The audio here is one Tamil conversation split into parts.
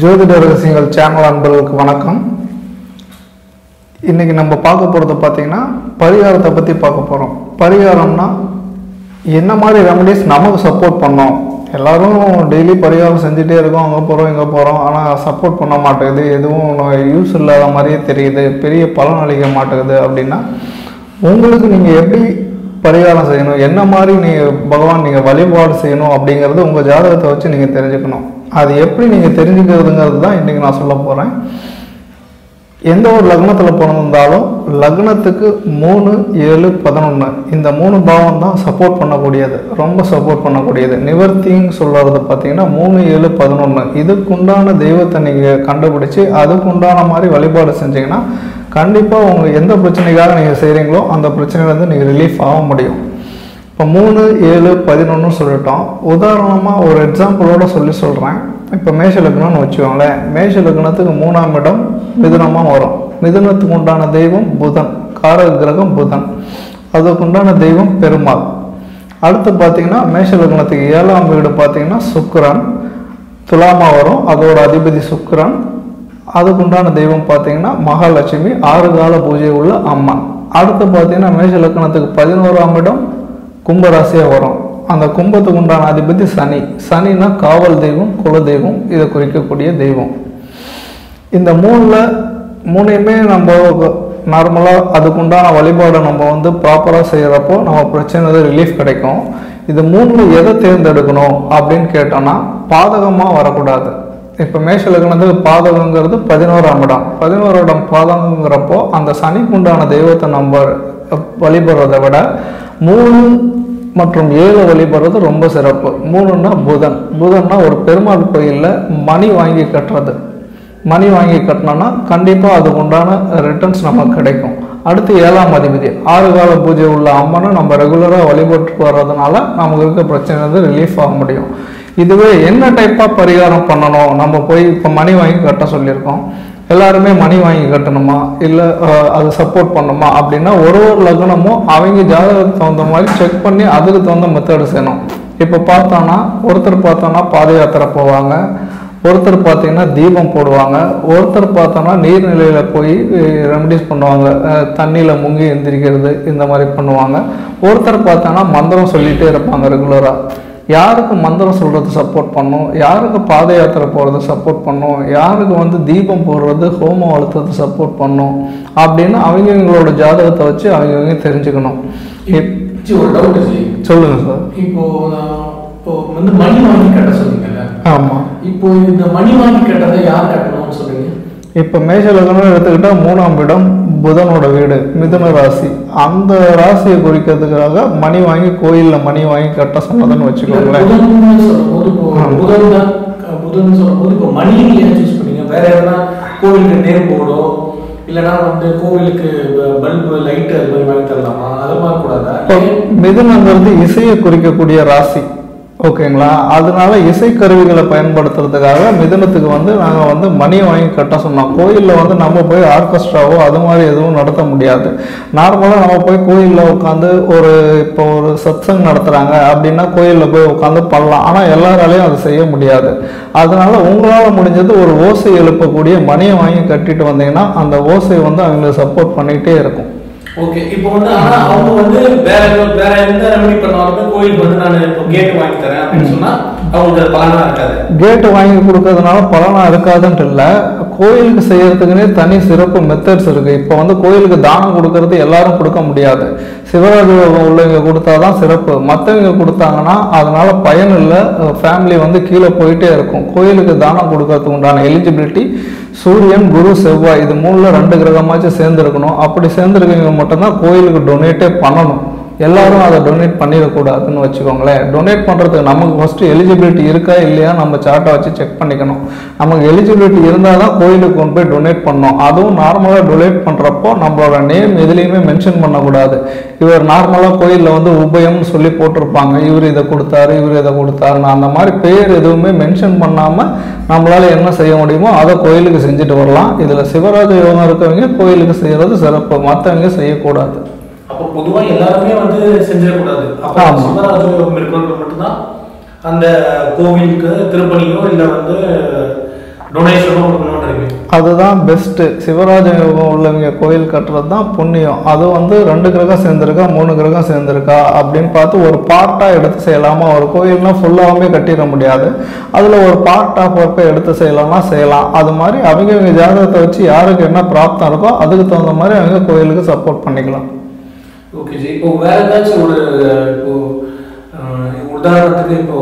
ஜோதிட ரகசியங்கள் சேனல் அன்பர்களுக்கு வணக்கம் இன்னைக்கு நம்ம பார்க்க போகிறது பார்த்தீங்கன்னா பரிகாரத்தை பற்றி பார்க்க போகிறோம் பரிகாரம்னா என்ன மாதிரி ரெமடிஸ் நமக்கு சப்போர்ட் பண்ணோம் எல்லாரும் டெய்லி பரிகாரம் செஞ்சுட்டே இருக்கோம் அங்கே போகிறோம் இங்கே போகிறோம் ஆனால் சப்போர்ட் பண்ண மாட்டேங்குது எதுவும் யூஸ் இல்லாத மாதிரியே தெரியுது பெரிய பலன் அளிக்க மாட்டேங்குது அப்படின்னா உங்களுக்கு நீங்கள் எப்படி பரிகாரம் செய்யணும் என்ன மாதிரி நீங்கள் பகவான் நீங்கள் வழிபாடு செய்யணும் அப்படிங்கிறது உங்கள் ஜாதகத்தை வச்சு நீங்கள் தெரிஞ்சுக்கணும் அது எப்படி நீங்கள் தெரிஞ்சுக்கிறதுங்கிறது தான் இன்றைக்கி நான் சொல்ல போகிறேன் எந்த ஒரு லக்னத்தில் பிறந்திருந்தாலும் லக்னத்துக்கு மூணு ஏழு பதினொன்று இந்த மூணு பாவம் தான் சப்போர்ட் பண்ணக்கூடியது ரொம்ப சப்போர்ட் பண்ணக்கூடியது நிவர்த்தின்னு சொல்கிறது பார்த்தீங்கன்னா மூணு ஏழு பதினொன்று இதுக்குண்டான தெய்வத்தை நீங்கள் கண்டுபிடிச்சி அதுக்குண்டான மாதிரி வழிபாடு செஞ்சீங்கன்னா கண்டிப்பாக உங்கள் எந்த பிரச்சனைக்காக நீங்கள் செய்கிறீங்களோ அந்த பிரச்சனையிலேருந்து நீங்கள் ரிலீஃப் ஆக முடியும் இப்போ மூணு ஏழு பதினொன்று சொல்லிட்டோம் உதாரணமாக ஒரு எக்ஸாம்பிளோட சொல்லி சொல்கிறேன் இப்போ மேஷ லக்னம்னு வச்சுக்கோங்களேன் மேஷ லக்னத்துக்கு மூணாம் இடம் மிதுனமாக வரும் மிதுனத்துக்கு உண்டான தெய்வம் புதன் காரக கிரகம் புதன் அதுக்கு உண்டான தெய்வம் பெருமாள் அடுத்து பார்த்தீங்கன்னா மேஷ லக்னத்துக்கு ஏழாம் வீடு பார்த்தீங்கன்னா சுக்கிரன் துலாமா வரும் அதோட அதிபதி சுக்கிரன் அதுக்கு உண்டான தெய்வம் பார்த்தீங்கன்னா மகாலட்சுமி ஆறு கால பூஜை உள்ள அம்மன் அடுத்து பார்த்தீங்கன்னா மேஷ லக்னத்துக்கு பதினோராம் இடம் கும்பராசியாக வரும் அந்த கும்பத்துக்கு உண்டான அதிபதி சனி சனினா காவல் தெய்வம் குல தெய்வம் இதை குறிக்கக்கூடிய தெய்வம் இந்த மூணில் மூணையுமே நம்ம நார்மலாக அதுக்குண்டான வழிபாடை நம்ம வந்து ப்ராப்பராக செய்கிறப்போ நம்ம பிரச்சனை ரிலீஃப் கிடைக்கும் இது மூணில் எதை தேர்ந்தெடுக்கணும் அப்படின்னு கேட்டோன்னா பாதகமாக வரக்கூடாது இப்போ மேஷ லக்னத்துக்கு பாதகங்கிறது பதினோராம் இடம் பதினோரு இடம் பாதகங்கிறப்போ அந்த சனிக்குண்டான தெய்வத்தை நம்ம வழிபடுறதை விட மூணு மற்றும் ஏழு வழிபடுறது ரொம்ப சிறப்பு மூணுன்னா புதன் புதன்னா ஒரு பெருமாள் கோயிலில் மணி வாங்கி கட்டுறது மணி வாங்கி கட்டினோன்னா கண்டிப்பாக அதுக்கு உண்டான ரிட்டர்ன்ஸ் நமக்கு கிடைக்கும் அடுத்து ஏழாம் அதிபதி ஆறு கால பூஜை உள்ள அம்மனை நம்ம ரெகுலராக வழிபட்டு வர்றதுனால நமக்கு இருக்க பிரச்சனை வந்து ரிலீஃப் ஆக முடியும் இதுவே என்ன டைப்பாக பரிகாரம் பண்ணணும் நம்ம போய் இப்போ மணி வாங்கி கட்ட சொல்லியிருக்கோம் எல்லாருமே மணி வாங்கி கட்டணுமா இல்லை அது சப்போர்ட் பண்ணுமா அப்படின்னா ஒரு ஒரு லக்னமும் அவங்க ஜாதகத்துக்கு தகுந்த மாதிரி செக் பண்ணி அதுக்கு தகுந்த மெத்தடு செய்யணும் இப்போ பார்த்தோன்னா ஒருத்தர் பார்த்தோன்னா பாத யாத்திரை போவாங்க ஒருத்தர் பார்த்தீங்கன்னா தீபம் போடுவாங்க ஒருத்தர் பார்த்தோன்னா நீர்நிலையில் போய் ரெமடிஸ் பண்ணுவாங்க தண்ணியில் முங்கி எந்திரிக்கிறது இந்த மாதிரி பண்ணுவாங்க ஒருத்தர் பார்த்தோன்னா மந்திரம் சொல்லிகிட்டே இருப்பாங்க ரெகுலராக யாருக்கு மந்திரம் சொல்கிறது சப்போர்ட் பண்ணும் யாருக்கு பாத யாத்திரை போகிறது சப்போர்ட் பண்ணும் யாருக்கு வந்து தீபம் போடுறது ஹோமம் வளர்த்துறது சப்போர்ட் பண்ணும் அப்படின்னு அவங்கவுங்களோட ஜாதகத்தை வச்சு அவங்கவுங்க தெரிஞ்சுக்கணும் இப்- ஜி, ஒரு டவுட் ஜி சொல்லுங்க சார் இப்போ நான் இப்போ வந்து மணி வாங்கி கட்ட சொன்னீங்கல்ல ஆமாம் இப்போ இந்த மணி வாங்கி கட்டதை யார் கட்டணும்னு சொல்றீங்க இப்போ மேஷ லக்னம் எடுத்துக்கிட்டா மூணாம் இடம் புதனோட வீடு மிதுன ராசி அந்த ராசியை குறிக்கிறதுக்காக மணி வாங்கி கோயிலில் மணி வாங்கி கட்ட சொன்னதுன்னு வச்சுக்கோங்களேன் புதன் சொல்லும்போது இப்போ ஆ. புதன் தான் புதன் சொல்லும்போது இப்போ மணி ஏன் சூஸ் பண்ணீங்க வேற எதனா கோவிலுக்கு நேர் போர்டோ இல்லைன்னா வந்து கோவிலுக்கு பல்பு லைட் அது மாதிரி வாங்கி தரலாமா அது மாதிரி கூடாதா இப்போ மிதுனங்கிறது இசையை குறிக்கக்கூடிய ராசி ஓகேங்களா அதனால இசைக்கருவிகளை பயன்படுத்துறதுக்காக மிதுனத்துக்கு வந்து நாங்கள் வந்து மணி வாங்கி கட்ட சொன்னோம் கோயிலில் வந்து நம்ம போய் ஆர்கெஸ்ட்ராவோ அது மாதிரி எதுவும் நடத்த முடியாது நார்மலாக நம்ம போய் கோயிலில் உட்காந்து ஒரு இப்போ ஒரு சத்சங் நடத்துகிறாங்க அப்படின்னா கோயிலில் போய் உட்காந்து பண்ணலாம் ஆனால் எல்லாராலையும் அதை செய்ய முடியாது அதனால உங்களால் முடிஞ்சது ஒரு ஓசை எழுப்பக்கூடிய மணியை வாங்கி கட்டிட்டு வந்தீங்கன்னா அந்த ஓசை வந்து அவங்களுக்கு சப்போர்ட் பண்ணிகிட்டே இருக்கும் ஓகே இப்போ வந்து ஆனா அவங்க வந்து வேற எதுவும் வேற எந்த ரெமடி பண்ணாலுமே கோயிலுக்கு வந்து நான் இப்போ கேட் வாங்கி தரேன் அப்படின்னு சொன்னா அவங்களுக்கு அது பலனா இருக்காது கேட்டு வாங்கி கொடுக்கறதுனால பலனாக இருக்காதுன்ட்டு இல்லை கோயிலுக்கு செய்யறதுக்குன்னே தனி சிறப்பு மெத்தட்ஸ் இருக்கு இப்போ வந்து கோயிலுக்கு தானம் கொடுக்கறது எல்லாரும் கொடுக்க முடியாது சிவராஜ யோகம் உள்ளவங்க கொடுத்தாதான் சிறப்பு மற்றவங்க கொடுத்தாங்கன்னா அதனால பயன் இல்லை ஃபேமிலி வந்து கீழே போயிட்டே இருக்கும் கோயிலுக்கு தானம் கொடுக்கறதுக்கு உண்டான எலிஜிபிலிட்டி சூரியன் குரு செவ்வாய் இது மூணுல ரெண்டு கிரகமாச்சும் சேர்ந்துருக்கணும் அப்படி சேர்ந்துருக்கவங்க மட்டும்தான் கோயிலுக்கு டொனேட்டே பண்ணணும் எல்லாரும் அதை டொனேட் பண்ணிடக்கூடாதுன்னு வச்சுக்கோங்களேன் டொனேட் பண்ணுறதுக்கு நமக்கு ஃபஸ்ட்டு எலிஜிபிலிட்டி இருக்கா இல்லையா நம்ம சார்ட்டை வச்சு செக் பண்ணிக்கணும் நமக்கு எலிஜிபிலிட்டி இருந்தால் தான் கோயிலுக்கு கொண்டு போய் டொனேட் பண்ணணும் அதுவும் நார்மலாக டொனேட் பண்ணுறப்போ நம்மளோட நேம் எதுலேயுமே மென்ஷன் பண்ணக்கூடாது இவர் நார்மலாக கோயிலில் வந்து உபயம்னு சொல்லி போட்டிருப்பாங்க இவர் இதை கொடுத்தாரு இவர் இதை கொடுத்தாருன்னு அந்த மாதிரி பேர் எதுவுமே மென்ஷன் பண்ணாமல் நம்மளால் என்ன செய்ய முடியுமோ அதை கோயிலுக்கு செஞ்சுட்டு வரலாம் இதில் சிவராஜ யோகம் இருக்கவங்க கோயிலுக்கு செய்கிறது சிறப்பு மற்றவங்க செய்யக்கூடாது அப்போ பொதுவா எல்லாருமே வந்து செஞ்சிடக்கூடாது அப்போ ஆமா. சிவராஜயோகம் இருக்கிறவங்க மட்டும்தான் அந்த கோவிலுக்கு திருப்பணியோ இல்ல வந்து டொனேஷனும் கொடுக்கணுன்றீங்க அதுதான் பெஸ்ட்டு சிவராஜ யோகம் உள்ளவங்க கோயில் கட்டுறது தான் புண்ணியம் அது வந்து ரெண்டு கிரகம் சேர்ந்துருக்கா மூணு கிரகம் சேர்ந்துருக்கா அப்படின்னு பார்த்து ஒரு பார்ட்டாக எடுத்து செய்யலாமா ஒரு கோயில்னா ஃபுல்லாகவே கட்டிட முடியாது அதில் ஒரு பார்ட் ஆஃப் ஒர்க்கை எடுத்து செய்யலாமா செய்யலாம் அது மாதிரி அவங்கவங்க ஜாதகத்தை வச்சு யாருக்கு என்ன பிராப்தம் இருக்கோ அதுக்கு தகுந்த மாதிரி அவங்க கோயிலுக்கு சப்போர்ட் பண்ணிக்கலாம் ஓகே ஜி இப்போ வேற ஏதாச்சும் ஒரு இப்போ அஹ், உதாரணத்துக்கு இப்போ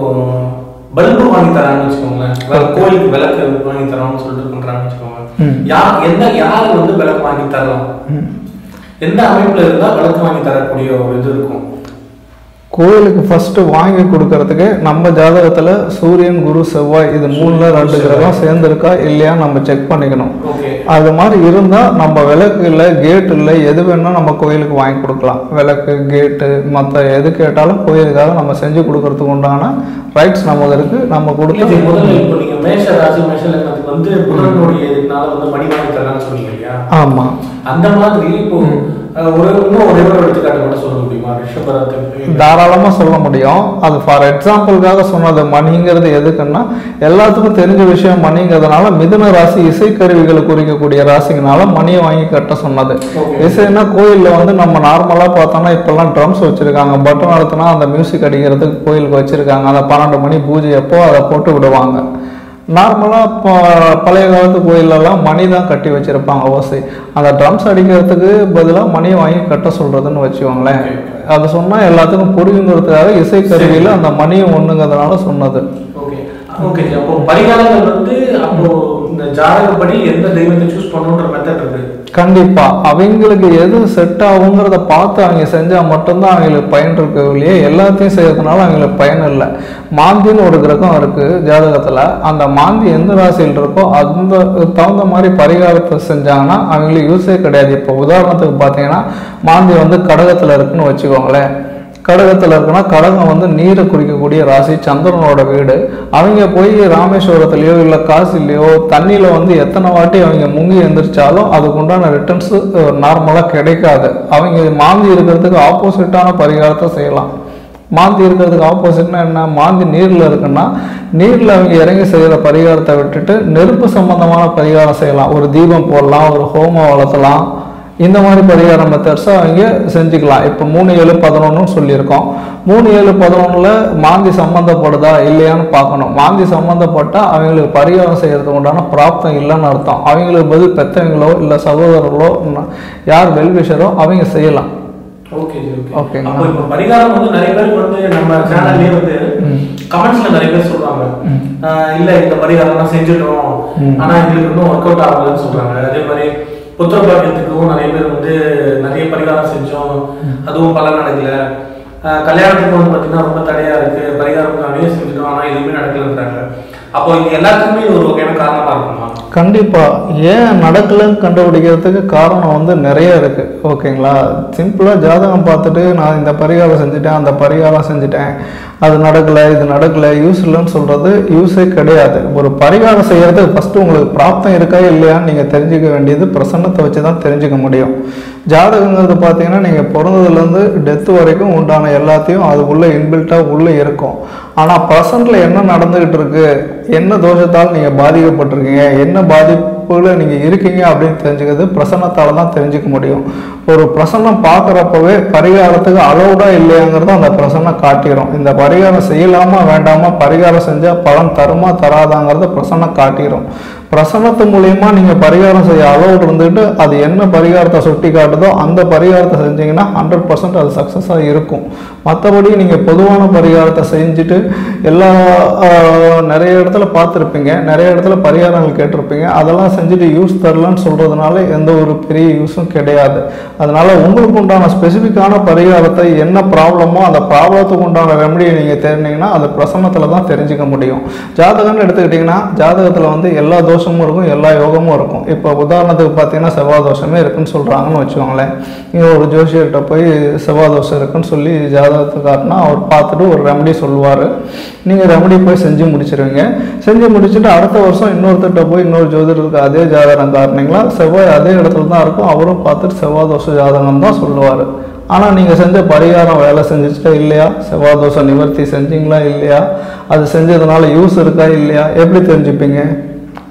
பல்பு வாங்கி தரான்னு வச்சுக்கோங்களேன் வேற கோயிலுக்கு விளக்கு வாங்கி தரோம்னு சொல்லிட்டு பண்றாங்கன்னு வச்சுக்கோங்க ம். யார் எந்த யார் வந்து விளக்கு வாங்கி தரலாம் ம். எந்த அமைப்புல இருந்தா விளக்கு வாங்கி தரக்கூடிய ஒரு இது இருக்கும் கோயிலுக்கு ஃபர்ஸ்ட் வாங்கி கொடுக்கறதுக்கு நம்ம ஜாதகத்தில் சூரியன் குரு செவ்வாய் இது மூணுல ரெண்டு கிரகம் சேர்ந்துருக்கா இல்லையா நம்ம செக் பண்ணிக்கணும் ஓகே அது மாதிரி இருந்தால் நம்ம விளக்கு இல்லை கேட் இல்லை எது வேணால் நம்ம கோயிலுக்கு வாங்கி கொடுக்கலாம் விளக்கு கேட்டு மற்ற எது கேட்டாலும் கோயிலுக்காக நம்ம செஞ்சு கொடுக்கறதுக்கு உண்டான ரைட்ஸ் நமக்கு இருக்குது நம்ம இது கொடுத்து முதல்ல இப்போ நீங்க மேஷ ராசி மேஷ லக்னத்துக்கு வந்து புதனுடைய இதுனால வந்து மணி வாங்கி தரலாம்னு சொன்னீங்க இல்லையா ஆமாம் அந்த மாதிரி இப்போ அஹ், ஒரு இன்னும் ஒரே ஒரு எடுத்துக்காட்டு மட்டும் சொல்ல முடியுமா ரிஷபராத்துக்கு தாராளமாக சொல்ல முடியும் அது ஃபார் எக்ஸாம்பிளுக்காக சொன்னது மணிங்கிறது எதுக்குன்னா எல்லாத்துக்கும் தெரிஞ்ச விஷயம் மணிங்கிறதுனால மிதுன ராசி இசைக்கருவிகளை குறிக்கக்கூடிய ராசிங்கனால மணியை வாங்கி கட்ட சொன்னது Okay. இசைன்னா கோயிலில் வந்து நம்ம நார்மலாக பார்த்தோம்னா இப்போல்லாம் ட்ரம்ஸ் வச்சுருக்காங்க பட்டன் அழுத்தினா அந்த மியூசிக் அடிக்கிறதுக்கு கோயிலுக்கு வச்சுருக்காங்க அந்த பன்னெண்டு மணி பூஜை அப்போ அதை போட்டு விடுவாங்க நார்மலாக இப்போ பழைய காலத்து கோயிலெல்லாம் மணி தான் கட்டி வச்சுருப்பாங்க ஓசை அந்த ட்ரம்ஸ் அடிக்கிறதுக்கு பதிலாக மணியை வாங்கி கட்ட சொல்கிறதுன்னு வச்சுக்கோங்களேன் அது சொன்னால் எல்லாத்துக்கும் புரியுங்கிறதுக்காக இசைக்கருவியில் அந்த மணியும் ஒன்றுங்கிறதுனால சொன்னது ஓகே ஓகே ஜி. அப்போ பரிகாரங்கள் வந்து அப்போ இந்த ஜாதகப்படி எந்த தெய்வத்தை சூஸ் பண்ணணுன்ற மெத்தட் இருக்கு கண்டிப்பா அவங்களுக்கு எது செட் ஆகுங்கிறத பார்த்து அவங்க செஞ்சா மட்டும்தான் அவங்களுக்கு பயன் இருக்கு இல்லையே எல்லாத்தையும் செய்யறதுனால அவங்களுக்கு பயன் இல்லை மாந்தின்னு ஒரு கிரகம் இருக்கு ஜாதகத்துல அந்த மாந்தி எந்த ராசியில் இருக்கோ அந்த தகுந்த மாதிரி பரிகாரத்தை செஞ்சாங்கன்னா அவங்களுக்கு யூஸே கிடையாது இப்போ உதாரணத்துக்கு பார்த்தீங்கன்னா மாந்தி வந்து கடகத்துல இருக்குன்னு வச்சுக்கோங்களேன் கடகத்தில் இருக்குன்னா கடகம் வந்து நீரை குறிக்கக்கூடிய ராசி சந்திரனோட வீடு அவங்க போய் ராமேஸ்வரத்துலேயோ இல்லை காசிலேயோ தண்ணியில் வந்து எத்தனை வாட்டி அவங்க முங்கி எந்திரிச்சாலும் அதுக்கு உண்டான ரிட்டர்ன்ஸ் நார்மலாக கிடைக்காது அவங்க மாந்தி இருக்கிறதுக்கு ஆப்போசிட்டான பரிகாரத்தை செய்யலாம் மாந்தி இருக்கிறதுக்கு ஆப்போசிட்னா என்ன மாந்தி நீரில் இருக்குன்னா நீரில் அவங்க இறங்கி செய்கிற பரிகாரத்தை விட்டுட்டு நெருப்பு சம்பந்தமான பரிகாரம் செய்யலாம் ஒரு தீபம் போடலாம் ஒரு ஹோமம் வளர்த்தலாம் இந்த மாதிரி பரிகார மெத்தட்ஸை அவங்க செஞ்சுக்கலாம் இப்போ மூணு ஏழு பதினொன்றுன்னு சொல்லியிருக்கோம் மூணு ஏழு பதினொன்றில் மாந்தி சம்மந்தப்படுதா இல்லையான்னு பார்க்கணும் மாந்தி சம்மந்தப்பட்டால் அவங்களுக்கு பரிகாரம் செய்கிறதுக்கு உண்டான பிராப்தம் இல்லைன்னு அர்த்தம் அவங்களுக்கு பதில் பெற்றவங்களோ இல்லை சகோதரர்களோ ந- யார் வெல்விஷரோ அவங்க செய்யலாம் ஓகே ஜி, ஓகே ஓகேங்க. அப்போ இப்போ பரிகாரம் வந்து நிறைய பேருக்கு வந்து நம்ம சேனல்லே வந்து கமெண்ட்ஸ்ல நிறைய பேர் சொல்றாங்க ஆஹ் இல்ல இந்த பரிகாரம்லாம் செஞ்சுட்டோம் ம். ஆனா எங்களுக்கு இன்னும் ஒர்க் அவுட் ஆகலன்னு சொல்றாங்க அதே மாதிரி புத்திர பாக்கியத்துக்கும் நிறைய பேர் வந்து நிறைய பரிகாரம் செஞ்சோம் அதுவும் பலன் நடக்கல ஆஹ் கல்யாணத்துக்கு வந்து பார்த்தீங்கன்னா ரொம்ப தடையா இருக்கு பரிகாரம் நிறைய செஞ்சுட்டோம் ஆனா எதுவுமே நடக்கலன்றாங்க அப்போ இது எல்லாத்துக்குமே இது ஒரு வகையான காரணமா இருக்குமா கண்டிப்பா ஏன் நடக்கலைன்னு கண்டுபிடிக்கிறதுக்கு காரணம் வந்து நிறைய இருக்கு ஓகேங்களா சிம்பிளா ஜாதகம் பார்த்துட்டு நான் இந்த பரிகாரம் செஞ்சுட்டேன் அந்த பரிகாரம் செஞ்சுட்டேன் அது நடக்கல இது நடக்கல யூஸ் இல்லைன்னு சொல்றது யூஸே கிடையாது ஒரு பரிகாரம் செய்யறதுக்கு ஃபர்ஸ்ட் உங்களுக்கு பிராப்தம் இருக்கா இல்லையான்னு நீங்க தெரிஞ்சுக்க வேண்டியது பிரசன்னத்தை வச்சு தான் தெரிஞ்சுக்க முடியும் ஜாதகங்கிறது பார்த்தீங்கன்னா நீங்கள் பிறந்ததுலேருந்து டெத்து வரைக்கும் உண்டான எல்லாத்தையும் அது உள்ள இன்பில்ட்டாக உள்ளே இருக்கும் ஆனால் ப்ரெசண்ட்டில் என்ன நடந்துகிட்டு இருக்கு என்ன தோஷத்தால் நீங்கள் பாதிக்கப்பட்டிருக்கீங்க என்ன பாதிப்புல நீங்கள் இருக்கீங்க அப்படின்னு தெரிஞ்சுக்கிறது பிரசன்னத்தால் தான் தெரிஞ்சுக்க முடியும் ஒரு பிரசன்னம் பார்க்குறப்பவே பரிகாரத்துக்கு அலௌடா இல்லையாங்கிறத அந்த பிரசன்னம் காட்டிடும் இந்த பரிகாரம் செய்யலாமா வேண்டாமா பரிகாரம் செஞ்சால் பலன் தருமா தராதாங்கிறத பிரசன்னம் காட்டிடும் பிரசன்னத்து மூலியமா நீங்கள் பரிகாரம் செய்ய அலௌட் இருந்துட்டு அது என்ன பரிகாரத்தை சுட்டி காட்டுதோ அந்த பரிகாரத்தை செஞ்சீங்கன்னா ஹண்ட்ரட் பர்சன்ட் அது சக்ஸஸாக இருக்கும் மற்றபடி நீங்கள் பொதுவான பரிகாரத்தை செஞ்சுட்டு எல்லா ஆஹ், நிறைய இடத்துல பார்த்துருப்பீங்க நிறைய இடத்துல பரிகாரங்கள் கேட்டிருப்பீங்க அதெல்லாம் செஞ்சுட்டு யூஸ் தரலன்னு சொல்கிறதுனால எந்த ஒரு பெரிய யூஸும் கிடையாது அதனால உங்களுக்கு உண்டான ஸ்பெசிஃபிக்கான பரிகாரத்தை என்ன ப்ராப்ளமோ அந்த ப்ராப்ளத்துக்கு உண்டான ரெமடியை நீங்கள் தெரிஞ்சீங்கன்னா அது பிரசன்னத்தில் தான் தெரிஞ்சுக்க முடியும் ஜாதகம்னு எடுத்துக்கிட்டிங்கன்னா ஜாதகத்தில் வந்து எல்லா தோஷமும் இருக்கும் எல்லா யோகமும் இருக்கும் இப்போ உதாரணத்துக்கு பார்த்தீங்கன்னா செவ்வாய் தோஷமே இருக்குன்னு சொல்கிறாங்கன்னு வச்சுக்கோங்களேன் நீங்கள் ஒரு ஜோசியர்கிட்ட போய் செவ்வாய் தோஷம் இருக்குன்னு சொல்லி ஜாதகத்தை காட்டினா அவர் பார்த்துட்டு ஒரு ரெமடி சொல்லுவார் நீங்கள் ரெமடி போய் செஞ்சு முடிச்சிருவீங்க செஞ்சு முடிச்சுட்டு அடுத்த வருஷம் இன்னொருத்தர்கிட்ட போய் இன்னொரு ஜோதிடருக்கு அதே ஜாதகம் காட்டினீங்களா செவ்வாய் அதே இடத்துல தான் இருக்கும் அவரும் பார்த்துட்டு செவ்வாய் தோஷ ஜாதகம் தான் சொல்லுவார் ஆனால் நீங்கள் செஞ்ச பரிகாரம் வேலை செஞ்சுச்சா இல்லையா செவ்வாய் தோஷ நிவர்த்தி செஞ்சீங்களா இல்லையா அது செஞ்சதுனால யூஸ் இருக்கா இல்லையா எப்படி தெரிஞ்சுப்பீங்க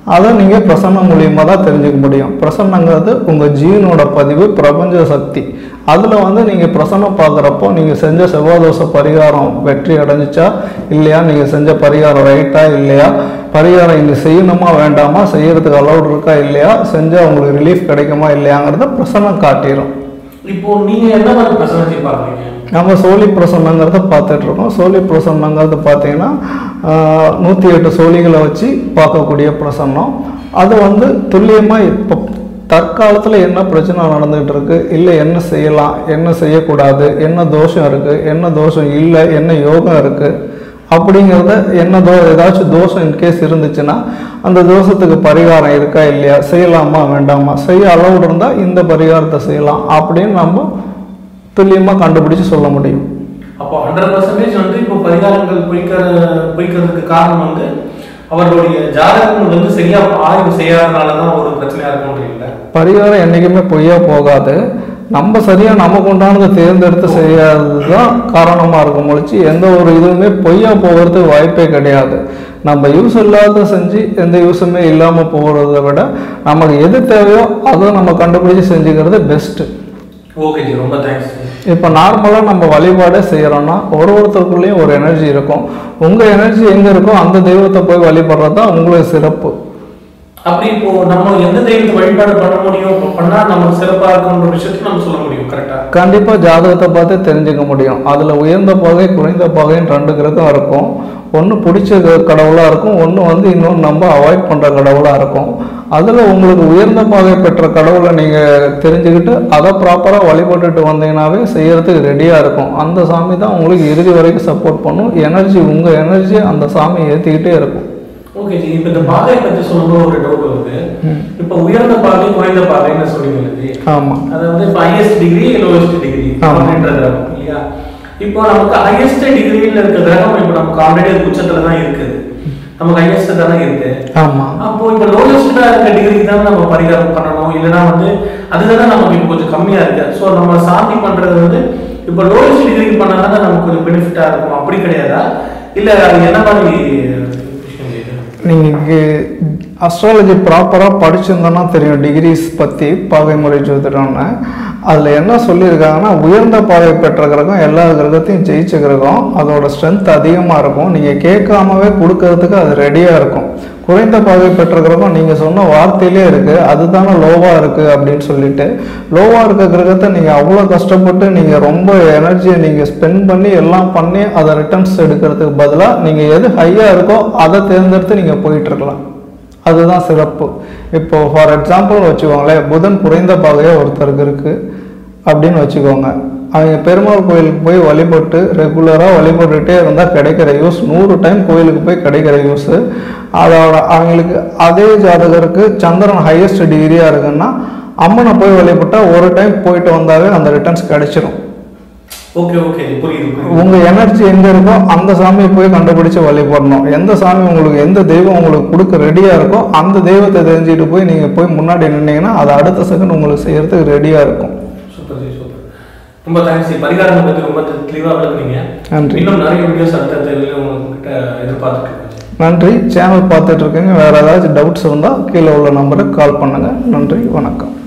அதை நீங்கள் பிரசன்னம் மூலியமாக தான் தெரிஞ்சுக்க முடியும் பிரசன்னங்கிறது உங்கள் ஜீவனோட பதிவு பிரபஞ்ச சக்தி அதில் வந்து நீங்கள் பிரசன்னம் பார்க்குறப்போ நீங்கள் செஞ்ச செவ்வாதோஷ பரிகாரம் வெற்றி அடைஞ்சிச்சா இல்லையா நீங்கள் செஞ்ச பரிகாரம் ரைட்டா இல்லையா பரிகாரம் இங்கே செய்யணுமா வேண்டாமா செய்யறதுக்கு அலௌட் இருக்கா இல்லையா செஞ்சால் உங்களுக்கு ரிலீஃப் கிடைக்குமா இல்லையாங்கிறத பிரசன்னம் காட்டிடும் இப்போ நீங்க என்ன மாதிரி பிரசனத்தை பாக்குறீங்க நம்ம சோழி பிரசன்னங்கிறத பார்த்துட்டு இருக்கோம் சோழி பிரசன்னங்கிறது பார்த்தீங்கன்னா நூற்றி எட்டு சோழிகளை வச்சு பார்க்கக்கூடிய பிரசன்னம் அது வந்து துல்லியமாக இப்போ தற்காலத்தில் என்ன பிரச்சனை நடந்துகிட்டு இருக்கு இல்லை என்ன செய்யலாம் என்ன செய்யக்கூடாது என்ன தோஷம் இருக்குது என்ன தோஷம் இல்லை என்ன யோகம் இருக்குது அப்படிங்கிறத என்ன தோ ஏதாச்சும் தோஷம் இன்கேஸ் இருந்துச்சுன்னா அந்த தோஷத்துக்கு பரிகாரம் இருக்கா இல்லையா செய்யலாமா வேண்டாமா செய்ய அளவுடு இருந்தால் இந்த பரிகாரத்தை செய்யலாம் அப்படின்னு நம்ம துல்லியமாக கண்டுபிடிச்சு சொல்ல முடியும் அப்போ ஹண்ட்ரட் பர்சன்டேஜ் வந்து இப்போ பரிகாரங்கள் பொய்க்கிற பொய்க்கிறதுக்கு காரணம் வந்து அவர்களுடைய ஜாதகம் வந்து சரியா ஆய்வு செய்யாதனால தான் ஒரு பிரச்சனையா இருக்கும்ன்றீங்களா பரிகாரம் என்றைக்குமே பொய்யா போகாது நம்ம சரியாக நமக்கு உண்டானதை தேர்ந்தெடுத்து செய்யாதது தான் காரணமாக இருக்கும் ஒழிச்சு எந்த ஒரு இதுவுமே பொய்யா போகிறதுக்கு வாய்ப்பே கிடையாது நம்ம யூஸ் இல்லாத செஞ்சு எந்த யூஸுமே இல்லாமல் போகிறத விட நமக்கு எது தேவையோ அதை நம்ம கண்டுபிடிச்சு செஞ்சுக்கிறது பெஸ்ட்டு ஓகே ஜி ரொம்ப தேங்க்ஸ் இப்போ நார்மலாக நம்ம வழிபாடே செய்கிறோன்னா ஒரு ஒருத்தருக்குள்ளேயும் ஒரு எனர்ஜி இருக்கும் உங்கள் எனர்ஜி எங்கே இருக்கோ அந்த தெய்வத்தை போய் வழிபடுறது தான் உங்களுக்கு சிறப்பு அப்படி இப்போ நம்ம எந்த தெய்வத்தை வழிபாடு பண்ண முடியும் இப்ப பண்ணா நமக்கு சிறப்பா இருக்குன்ற விஷயத்தை நம்ம சொல்ல முடியும் கரெக்டா கண்டிப்பாக ஜாதகத்தை பார்த்து தெரிஞ்சுக்க முடியும் அதில் உயர்ந்த பகை குறைந்த பகைன்னு ரெண்டு கிரகம் இருக்கும் ஒன்று பிடிச்ச க- கடவுளாக இருக்கும் ஒன்று வந்து இன்னொன்று நம்ம அவாய்ட் பண்ணுற கடவுளாக இருக்கும் அதில் உங்களுக்கு உயர்ந்த பகை பெற்ற கடவுளை நீங்கள் தெரிஞ்சுக்கிட்டு அதை ப்ராப்பராக வழிபட்டுட்டு வந்தீங்கன்னாவே செய்யறதுக்கு ரெடியாக இருக்கும் அந்த சாமி தான் உங்களுக்கு இறுதி வரைக்கும் சப்போர்ட் பண்ணும் எனர்ஜி உங்கள் எனர்ஜி அந்த சாமி ஏற்றிக்கிட்டே இருக்கும் ஓகே ஜி இப்போ இந்த பாதை பத்தி சொல்லும்போது ஒரு டவுட் வருது இப்போ உயர்ந்த பாதை குறைந்த பாதைன்னு சொன்னீங்க ஜி ஆமாம் அதாவது இப்போ ஹையஸ்ட் டிகிரி லோவஸ்ட் டிகிரி ஆமா. அப்படின்ற கிரகம் இல்லையா இப்போ நமக்கு ஹையஸ்ட் டிகிரியில் இருக்க கிரகம் இப்போ நமக்கு ஆல்ரெடி உச்சத்துல தான் இருக்குது நமக்கு ஹையஸ்ட் தானே இருக்கு ஆமாம் அப்போ இப்போ லோயஸ்டா இருக்க டிகிரி தான் நம்ம பரிகாரம் பண்ணணும் இல்லைன்னா வந்து அதுதானே நமக்கு இப்போ கொஞ்சம் கம்மியா இருக்கு ஸோ நம்ம சாந்தி பண்றது வந்து இப்போ லோயஸ்ட் டிகிரி பண்ணா தான் நமக்கு கொஞ்சம் பெனிஃபிட்டா இருக்கும் அப்படி கிடையாதா இல்ல அது என்ன மாதிரி விஷயம் இது? நீங்கள் அஸ்ட்ராலஜி ப்ராப்பராக படிச்சிருந்தோன்னா தெரியும் டிகிரிஸ் பற்றி பாகை முறை ஜோதிடம்னு அதில் என்ன சொல்லியிருக்காங்கன்னா உயர்ந்த பாகை பெற்ற கிரகம் எல்லா கிரகத்தையும் ஜெயிச்ச கிரகம் அதோட ஸ்ட்ரென்த் அதிகமாக இருக்கும் நீங்கள் கேட்காமவே கொடுக்கறதுக்கு அது ரெடியாக இருக்கும் குறைந்த பாகை பெற்ற கிரகம் நீங்கள் சொன்ன வார்த்தையிலே இருக்குது அதுதானே லோவாக இருக்குது அப்படின்னு சொல்லிட்டு லோவாக இருக்க கிரகத்தை நீங்கள் அவ்வளோ கஷ்டப்பட்டு நீங்கள் ரொம்ப எனர்ஜியை நீங்கள் ஸ்பெண்ட் பண்ணி எல்லாம் பண்ணி அதை ரிட்டர்ன்ஸ் எடுக்கிறதுக்கு பதிலாக நீங்கள் எது ஹையாக இருக்கோ அதை தேர்ந்தெடுத்து நீங்கள் போயிட்டுருக்கலாம் அதுதான் சிறப்பு இப்போ ஃபார் எக்ஸாம்பிள் வச்சுக்கோங்களேன் புதன் குறைந்த பாகையாக ஒருத்தருக்கு இருக்குது அப்படின்னு வச்சுக்கோங்க அவங்க பெருமாள் கோயிலுக்கு போய் வழிபட்டு ரெகுலராக வழிபட்டுட்டே இருந்தால் கிடைக்கிற யூஸ் நூறு டைம் கோயிலுக்கு போய் கிடைக்கிற யூஸு அதோட அவங்களுக்கு அதே ஜாதகருக்கு சந்திரன் ஹையஸ்ட் டிகிரியாக இருக்குன்னா அம்மனை போய் வழிபட்டா ஒரு டைம் போயிட்டு வந்தாவே அந்த ரிட்டர்ன்ஸ் கிடைச்சிரும் ஓகே ஓகே புரியுது புரியுது உங்க எனர்ஜி எங்க இருக்கோ அந்த சாமியை போய் கண்டுபிடிச்சு வழிபடணும் எந்த சாமி உங்களுக்கு எந்த தெய்வம் உங்களுக்கு கொடுக்க ரெடியா இருக்கோ அந்த தெய்வத்தை தெரிஞ்சுட்டு போய் நீங்க போய் முன்னாடி நின்னீங்கன்னா அது அடுத்த செகண்ட் உங்களுக்கு செய்யறதுக்கு ரெடியா இருக்கும் சூப்பர் ஜி சூப்பர் ரொம்ப தேங்க்ஸ் பரிகாரம் பத்தி ரொம்ப தெளிவாக விளக்குனீங்க நன்றி. இன்னும் நிறைய வீடியோஸ் அடுத்த தேர்தலில் உங்ககிட்ட எதிர்பார்த்துட்டு இருக்கேன் நன்றி சேனல் பார்த்துட்டு இருக்கீங்க வேற ஏதாச்சும் டவுட்ஸ் இருந்தால் கீழே உள்ள நம்பருக்கு கால் பண்ணுங்க நன்றி வணக்கம்